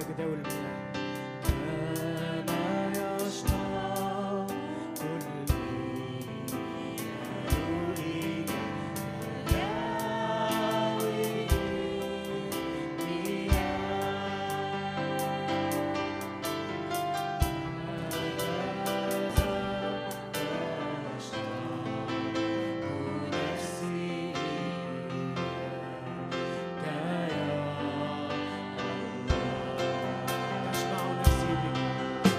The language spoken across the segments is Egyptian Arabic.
جداول المياه كما يشتاق كل يروي يراوي نفسي تشبع نفسي بك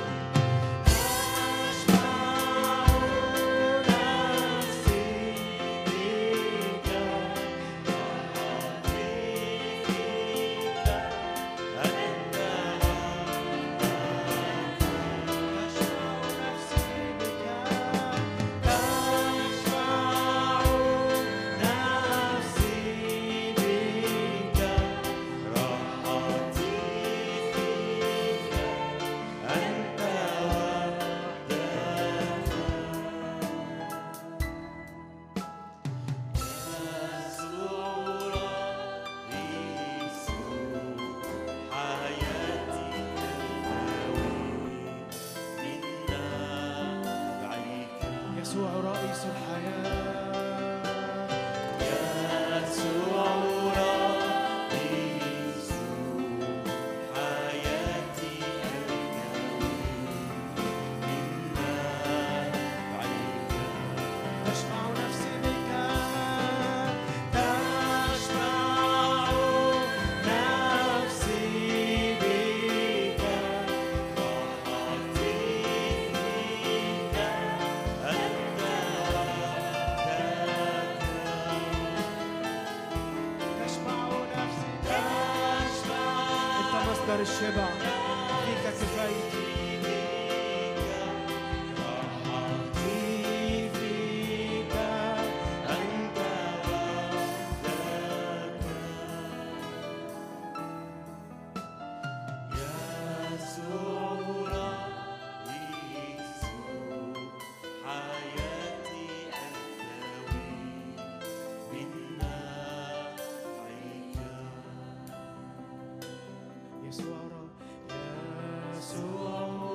يسوع رئيس الحياة تشبع نفسي بك تشبع نفسي بك راحتي فيك أنت تشبع نفسي بك تشبع أنت مصدر الشبع فيك كفايتي راحتي فيك أنت وحدك يسوع رئيس حياتي أنتوي من نعيك يسوع رب يسوع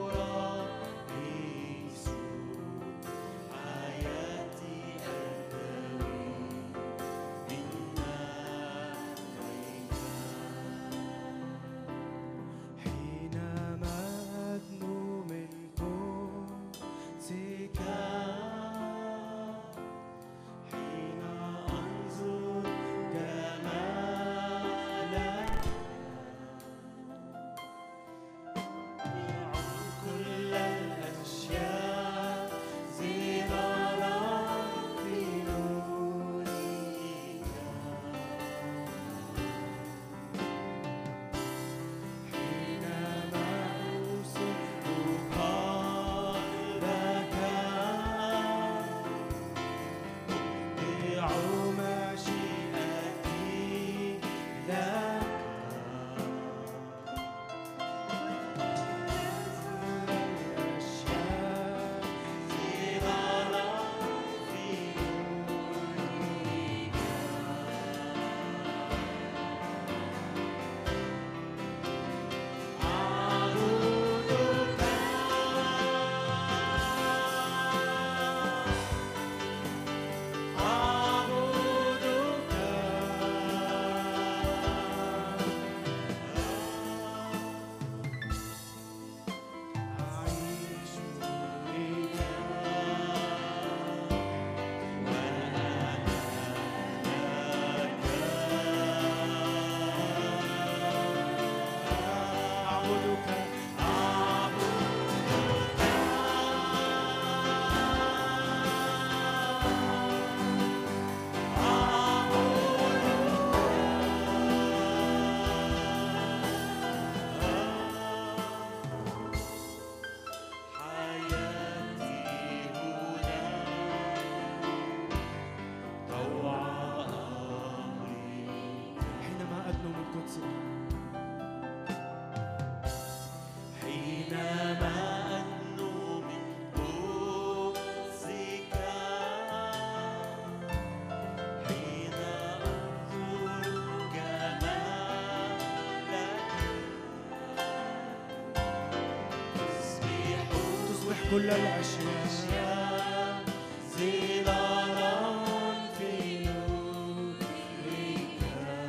كل الأشياء ظلالا في نورك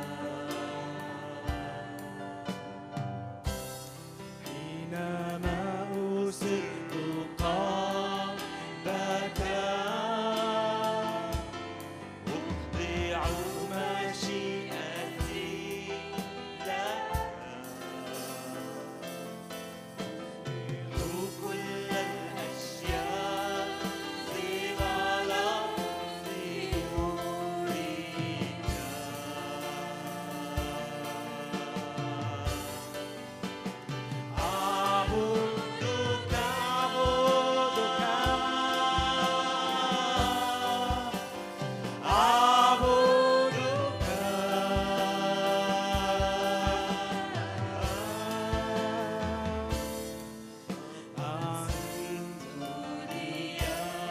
حينما أسرت قلبك أخضع مشيئتي لك كل الأشياء ظلالا في نورك أعبدك أعبدك أعبدك أنت لي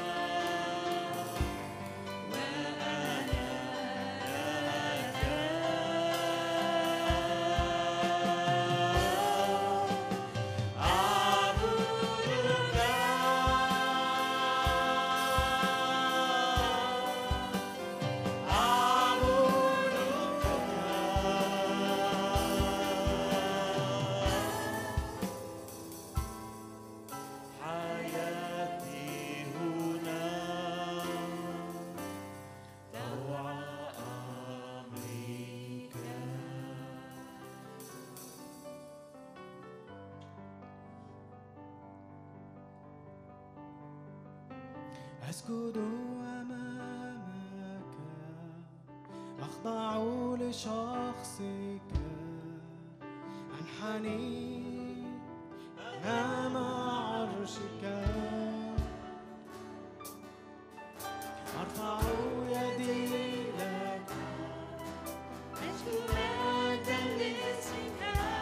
أعبدك حياتي هنا طوع أمرك أسجد أمامك أخضع لشخصك أنحني أمام عرشك أرفع يدي لك مجدا لاسمك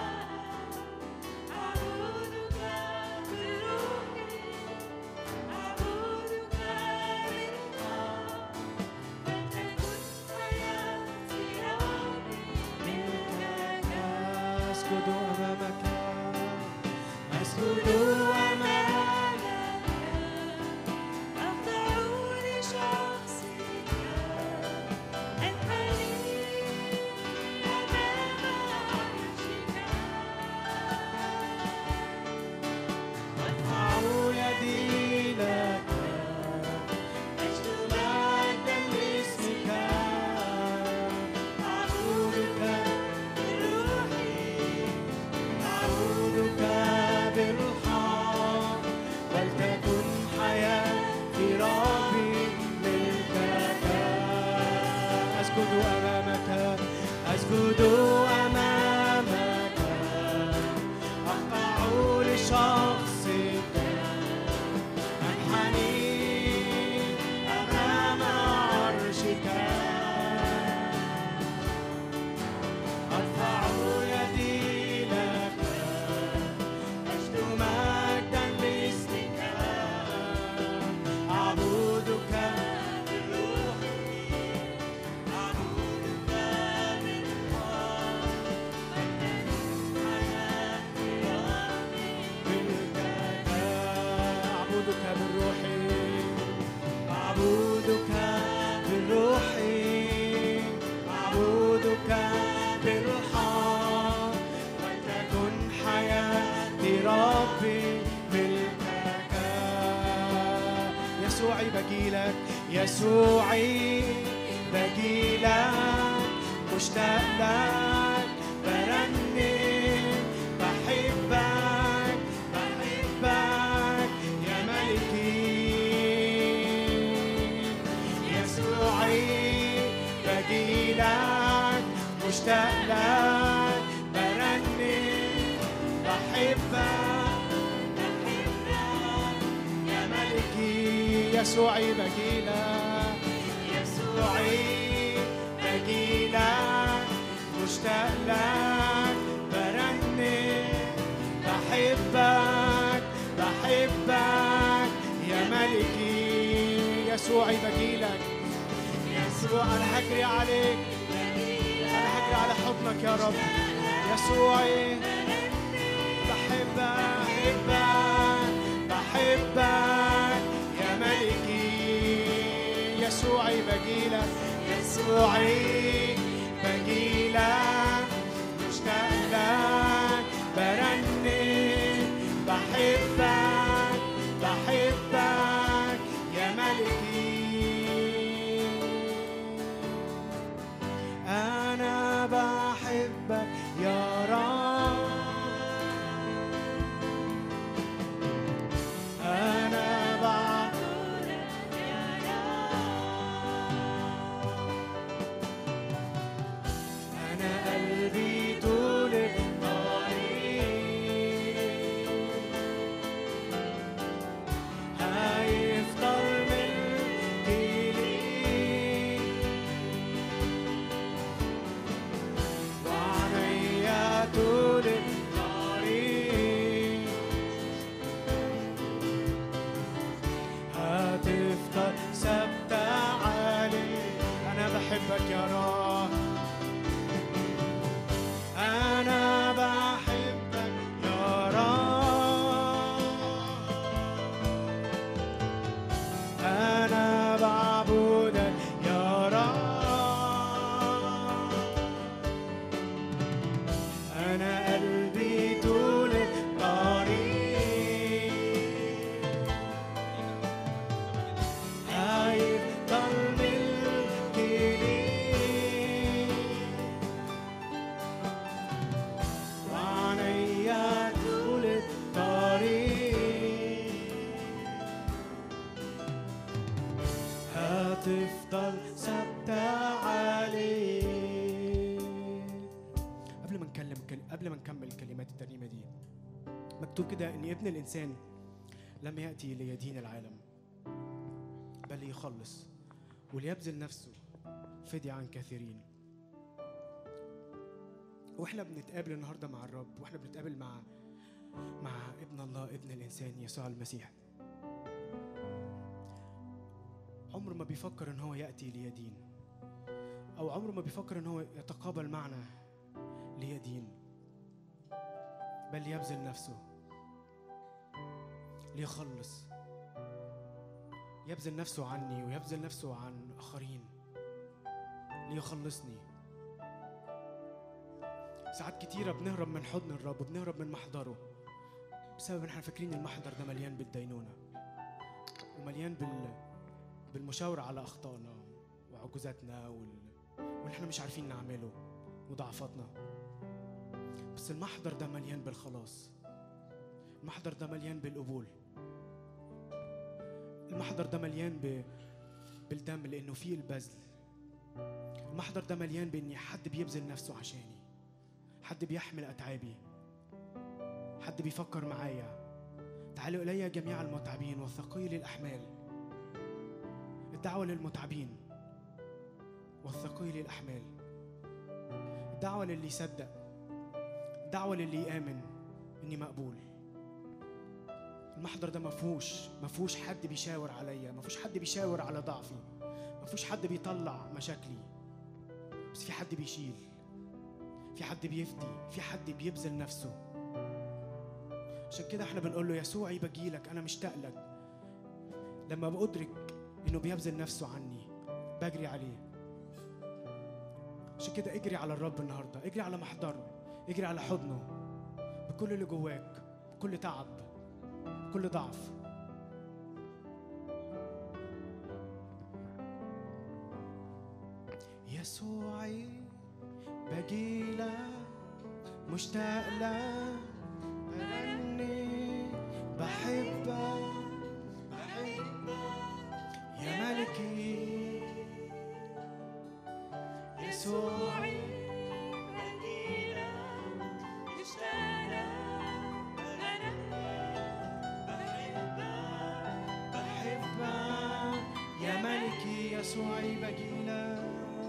أعبدك بروحي أعبدك بالحق ولتكن حياتي ربي ملكك أسجد أمامك أسجد أمامك أخضع لشخصك أنحني أمام عرشك أرفع يدي لك مجد مجدا لاسمك أعبدك بروحي أعبدك بالحق ولتكن حياتي ربي ملكك أسجد أمامك أسجد أمامك أخضع لشخصك أنحني أمام عرشك أرفع يدي لك أجد مجدا لاسمك أعبدك بروحي أعبدك بالحق حياتي ربي أعبدك بالروح أعبدك بالروح أعبدك بالحق ولتكن حياتي ربي ملكك يسوعي بجيلك يسوعي بجيلك مشتاق لك برنم بحبك بحبك يا ملكي يسوعي بجيلك مشتاق لك برنم بحبك بحبك يا ملكي يسوعي بجيلك يسوعي بجيلك مشتاق لك برنم بحبك بحبك يا ملكي يسوعي بجيلك يسوع انا هجري عليك انا هجري على حضنك يا رب يسوعي بحبك بحبك بحبك الترنيمة دي مكتوب كده إن ابن الإنسان لم يأتي ليدين العالم بل ليخلص وليبذل نفسه فدية عن كثيرين واحنا بنتقابل النهارده مع الرب واحنا بنتقابل مع مع ابن الله ابن الانسان يسوع المسيح عمره ما بيفكر ان هو ياتي ليدين او عمره ما بيفكر ان هو يتقابل معنا ليدين بل يبذل نفسه ليخلص يبذل نفسه عني ويبذل نفسه عن اخرين ليخلصني ساعات كتيرة بنهرب من حضن الرب وبنهرب من محضره بسبب ان احنا فاكرين المحضر ده مليان بالدينونة ومليان بال بالمشاورة على أخطائنا وعجوزاتنا وال... واللي احنا مش عارفين نعمله وضعفاتنا بس المحضر ده مليان بالخلاص المحضر ده مليان بالقبول المحضر ده مليان ب... بالدم لأنه فيه البذل المحضر ده مليان بإن حد بيبذل نفسه عشاني حد بيحمل أتعابي حد بيفكر معايا تعالوا إلي جميع المتعبين والثقيل الأحمال الدعوة للمتعبين والثقيل الأحمال الدعوة للي يصدق الدعوة للي يآمن إني مقبول المحضر ده مفهوش مفهوش حد بيشاور عليا مفهوش حد بيشاور على ضعفي مفهوش حد بيطلع مشاكلي بس في حد بيشيل في حد بيفدي في حد بيبذل نفسه عشان كده احنا بنقول له يسوعي بجيلك انا مشتاق لك لما بأدرك انه بيبذل نفسه عني بجري عليه عشان كده اجري على الرب النهارده اجري على محضره اجري على حضنه بكل اللي جواك بكل تعب بكل ضعف يسوعي بجيلك مشتاق لك بغني بحبك يا ملكي يسوعي بحبك يا ملكي يسوعي بجيلك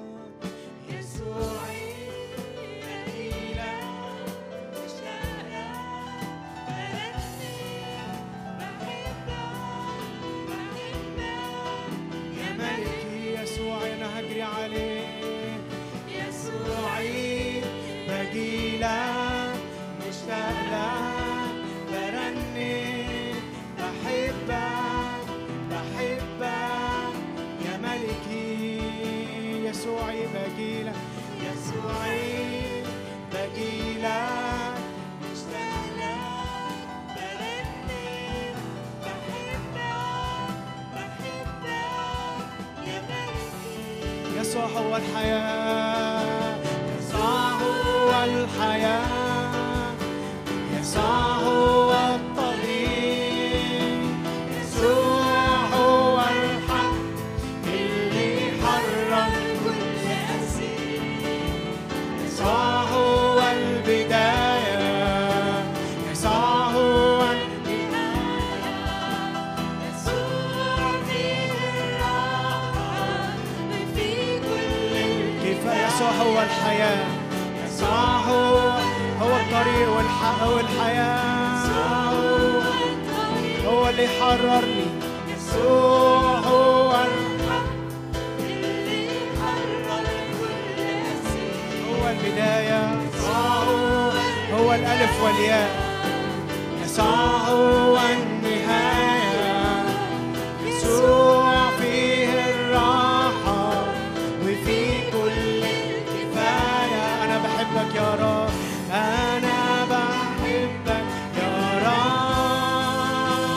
يسوعي بجيلك يا ملكي يسوعي انا هجري عليك يسوعي بجيلك مشتاق لك برني بحبك بحبك يا ملكي يسوعي بجيلك يسوعي بجيلك مشتاق لك يسوع هو الحياة يسوع هو الحياة يسوع هو الطريق يسوع هو الحق اللي حرر كل أسير يسوع هو البداية يسوع هو الكفاية يسوع هو الحياة يسوع هو هو الطريق والحق والحياة هو اللي حررني يسوع هو الحق هو البداية يسوع هو هو الألف والياء يسوع هو النهاية يسوع فيه الراحة وفي كل كفاية أنا بحبك يا رب أنا بحبك يا رب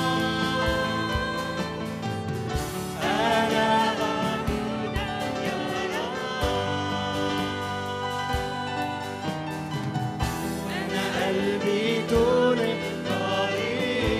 أنا أنا قلبي طول الطريق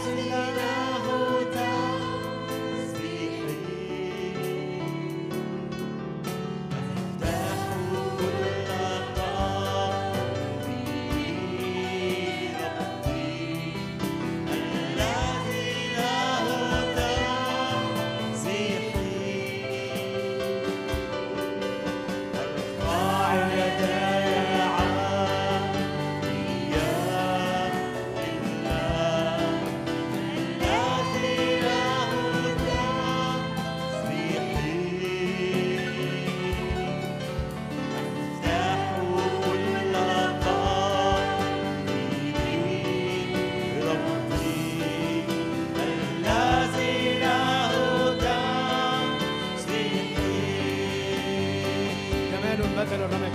جمال بدل الرماد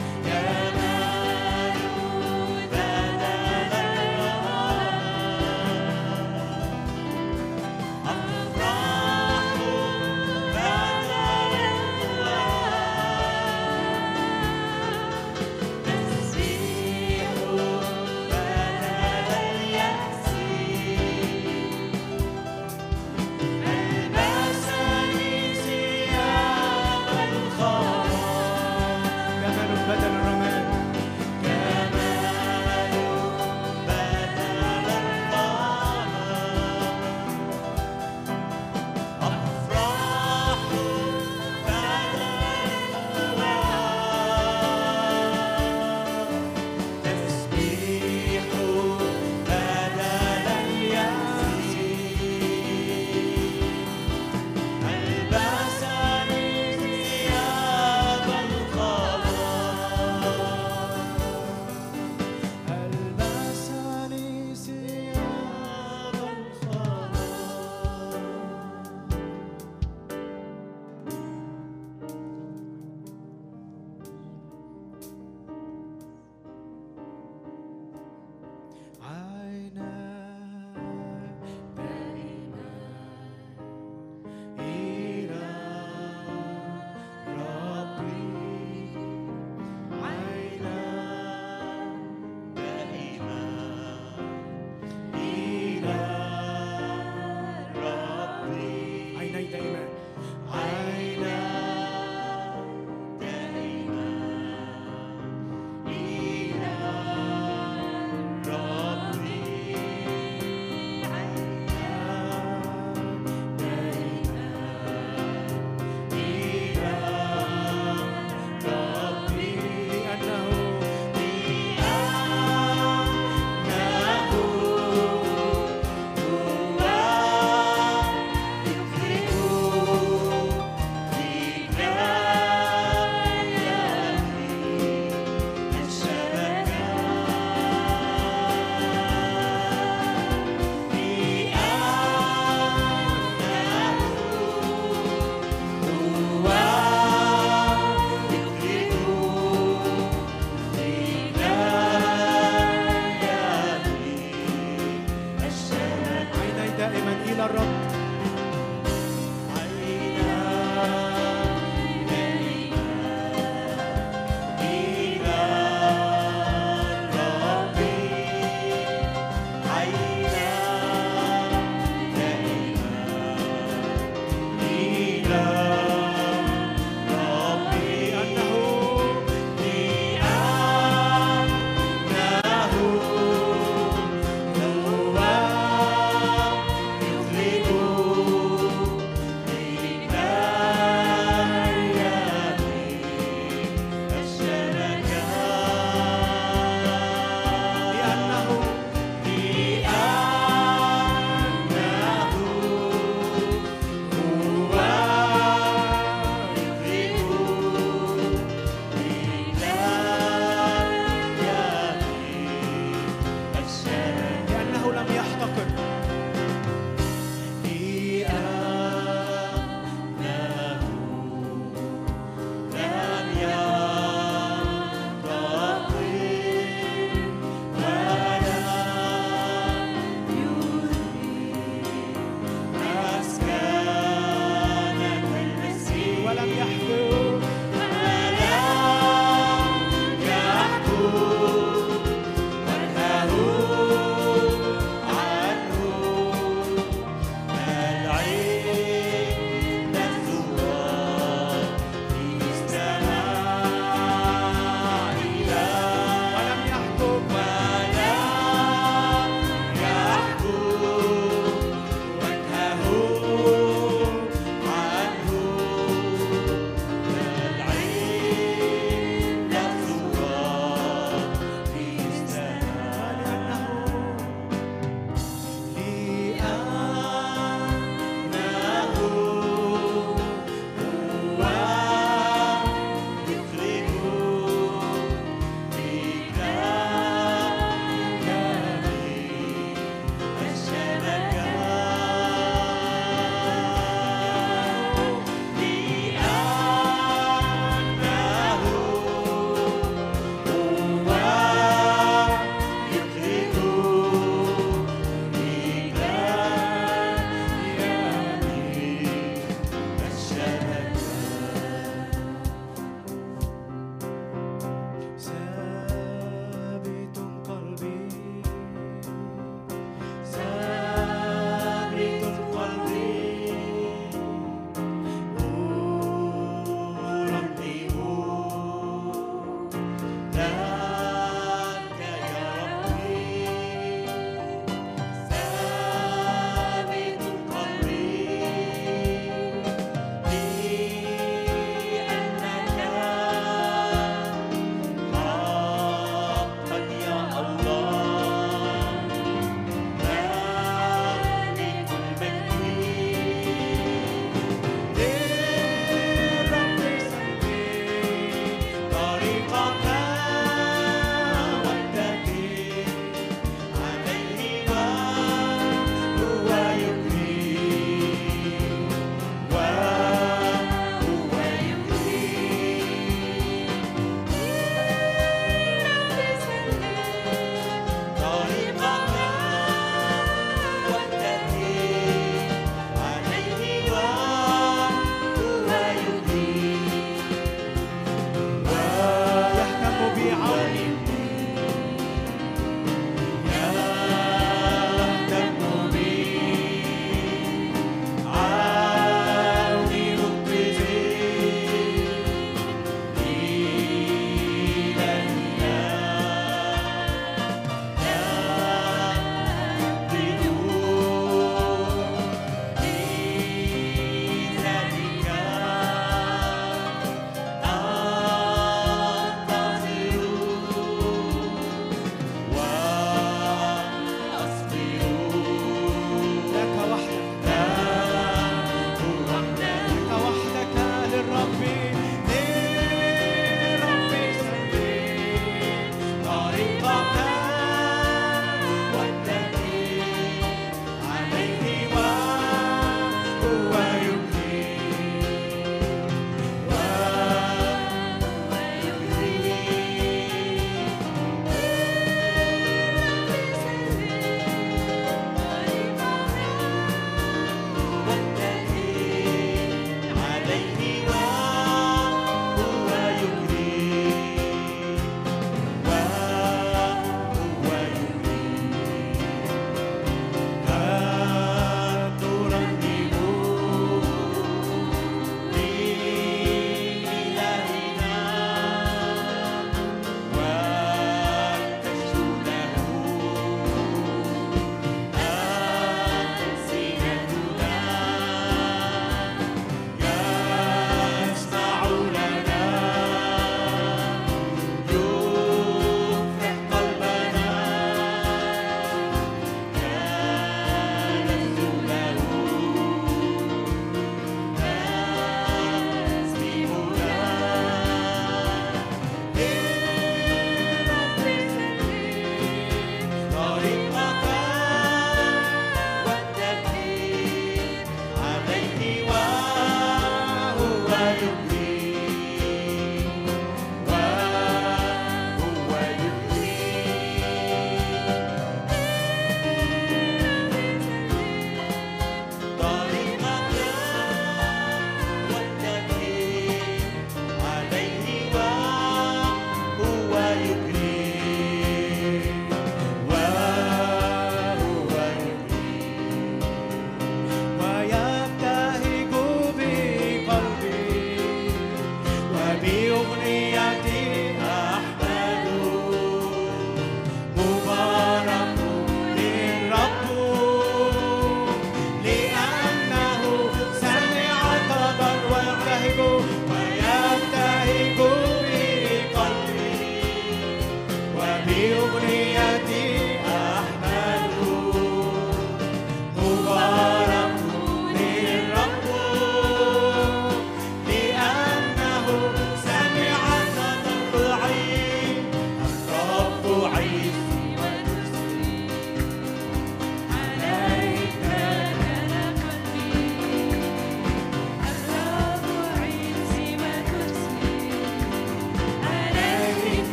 جمال بدل الرماد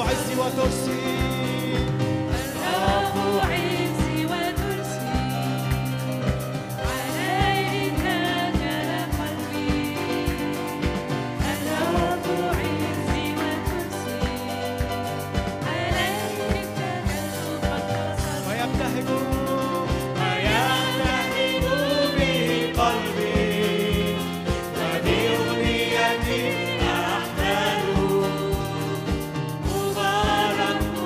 عزي وترسي الرب عزي وترسي عليك كان قلبي الرب عزي وترسي عليك كان قد ويبتهج ويبتهج بقلبي وبأغنيتي أحمل مبارك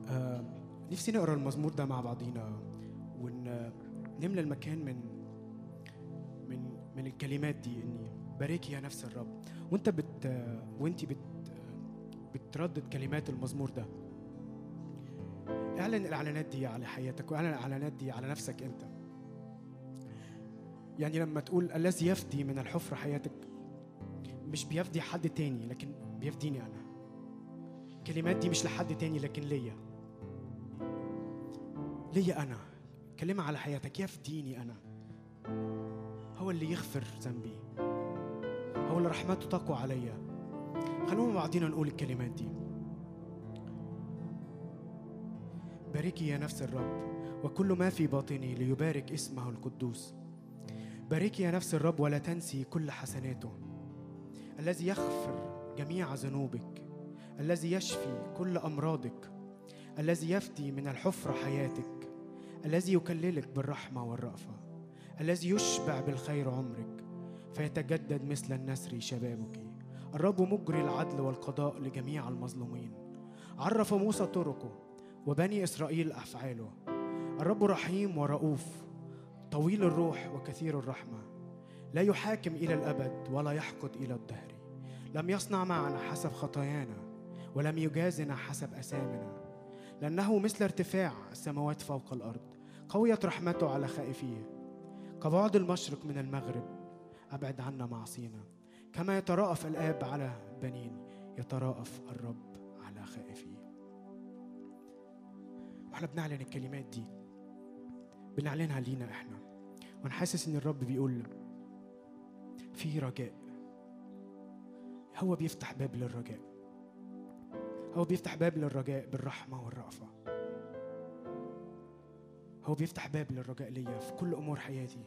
آه، نفسي نقرا المزمور ده مع بعضينا ونملى المكان من من من الكلمات دي اني باركي يا نفس الرب وانت بت وانت بت بتردد كلمات المزمور ده اعلن الاعلانات دي على حياتك واعلن الاعلانات دي على نفسك انت يعني لما تقول الذي يفدي من الحفرة حياتك مش بيفدي حد تاني لكن بيفديني انا الكلمات دي مش لحد تاني لكن ليا ليا انا كلمة على حياتك يفديني انا هو اللي يغفر ذنبي هو اللي رحمته تقوى عليا خلونا مع بعضينا نقول الكلمات دي باركي يا نفس الرب وكل ما في باطني ليبارك اسمه القدوس باركي يا نفس الرب ولا تنسي كل حسناته الذي يغفر جميع ذنوبك الذي يشفي كل امراضك الذي يفدي من الحفره حياتك الذي يكللك بالرحمه والرأفه الذي يشبع بالخير عمرك فيتجدد مثل النسر شبابك الرب مجري العدل والقضاء لجميع المظلومين عرف موسى طرقه وبني اسرائيل افعاله الرب رحيم ورؤوف طويل الروح وكثير الرحمه لا يحاكم الى الابد ولا يحقد الى الدهر لم يصنع معنا حسب خطايانا ولم يجازنا حسب اثامنا لانه مثل ارتفاع السماوات فوق الارض قويت رحمته على خائفيه كبعد المشرق من المغرب ابعد عنا معصينا كما يتراءف الاب على بنين يتراءف الرب على خائفيه واحنا بنعلن الكلمات دي بنعلنها لينا احنا وانا حاسس ان الرب بيقول في رجاء هو بيفتح باب للرجاء هو بيفتح باب للرجاء بالرحمه والرأفه هو بيفتح باب للرجاء ليا في كل امور حياتي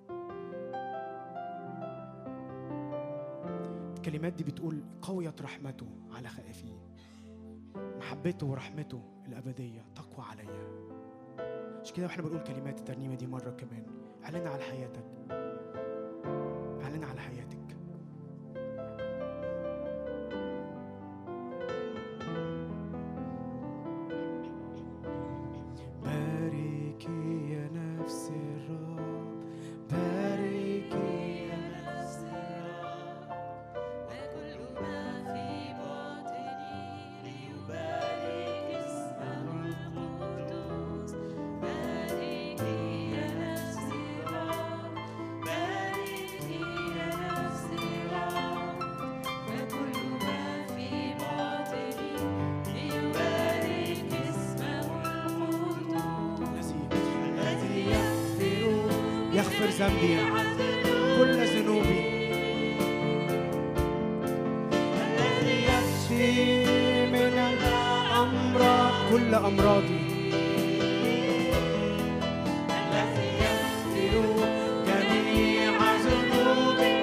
الكلمات دي بتقول قويت رحمته على خائفيه محبته ورحمته الابديه تقوى عليا مش كده واحنا بنقول كلمات الترنيمه دي مره كمان اعلنها على حياتك اعلنها على حياتك باركي يا نفس الرب باركي يا نفس الرب وكل ما في باطني ليبارك اسمه القدوس باركي يا نفس الرب باركي يا نفس الرب وكل ما في باطني ليبارك اسمه القدوس الذي يغفر ذنبي كل ذنوبي الذي يشفي من الأمراض كل أمراضي الذي يغفر جميع ذنوبي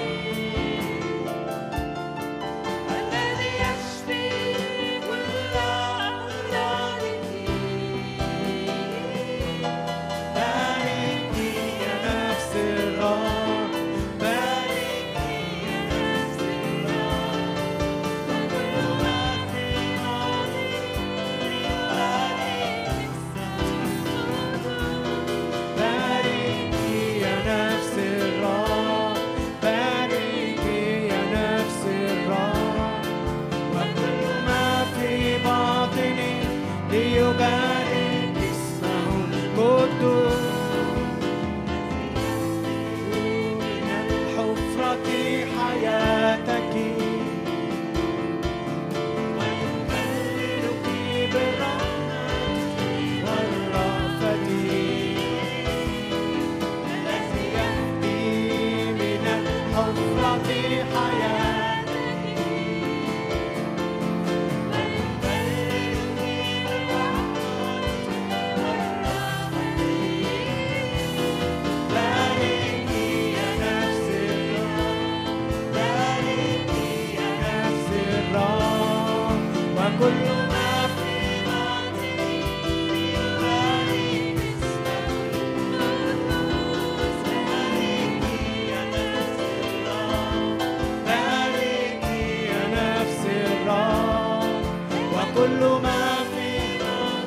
الذي يشفي كل أمراضك باركي يا نفس الرب باركي يا نفس الرب وكل ما في باركي يا نفس الرب باركي يا نفس الرب وكل ما في باطني ليبارك اسمه القدوس من الحفرة حياتك ويكللك بالرحمة والرأفة الذي يهدي من الحفرة حياتك باركي يا نفس الرب باركي يا نفس الرب وكل ما في باطني بارك باركي يا نفس الرب باركي يا نفس الرب وكل ما في باطني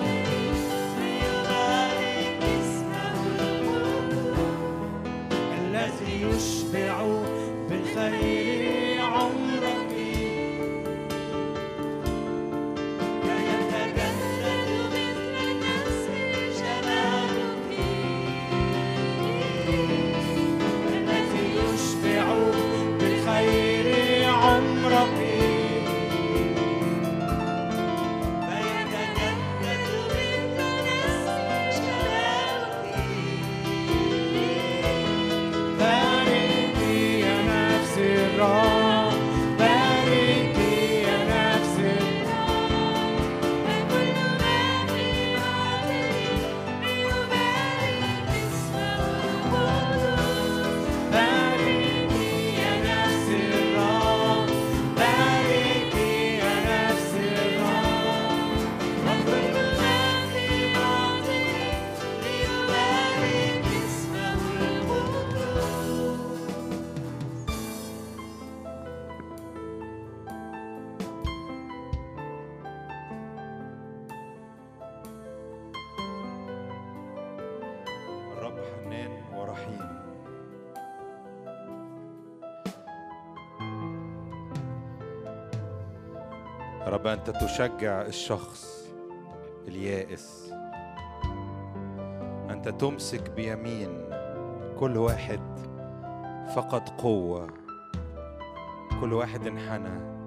رب أنت تشجع الشخص اليائس أنت تمسك بيمين كل واحد فقد قوة كل واحد انحنى